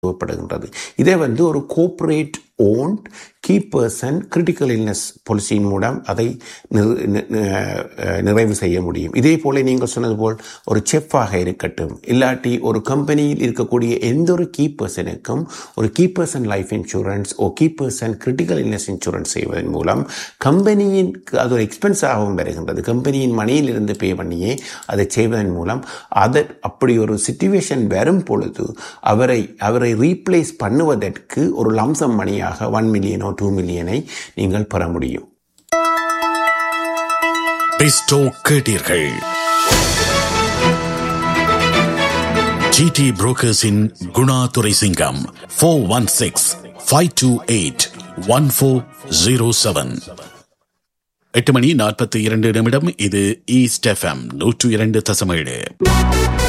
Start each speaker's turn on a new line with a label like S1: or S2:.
S1: தேவைப்படுகின்றது இதே வந்து ஒரு corporate owned key person critical illness பாலிசியின் மூலம் அதை நிறு- நி- நி- அஹ் நிறைவு செய்ய முடியும் இதே போல நீங்கள் சொன்னது போல் ஒரு செஃப்பாக இருக்கட்டும் இல்லாட்டி ஒரு கம்பெனியில் இருக்கக்கூடிய எந்த ஒரு கீ பர்சனுக்கும் ஒரு கீ பர்சன் லைஃப் இன்சூரன்ஸ் ஓ key person critical illness insurance செய்வதன் மூலம் கம்பெனியின் அது ஒரு எக்ஸ்பென்ஸாகவும் வருகின்றது கம்பெனியின் மணியிலிருந்து பே பண்ணியே அதை செய்வதன் மூலம் அதை அப்படி ஒரு சுச்சுவேஷன் வரும் பொழுது அவரை அவரை ரீப்ளேஸ் பண்ணுவதற்கு ஒரு லம்சம் மணியாக ஒன் மில்லியனோ டூ மில்லியனை நீங்கள் பெற முடியும்
S2: பிஸ்டோ கேட்டீர்கள் GT புரோக்கர்ஸின் Guna Durai Singam four one six five two eight one four zero seven எட்டு மணி நாற்பத்தி இரண்டு நிமிடம் இது ஈஸ்ட் எஃப்எம் நூற்று இரண்டு தசமேழு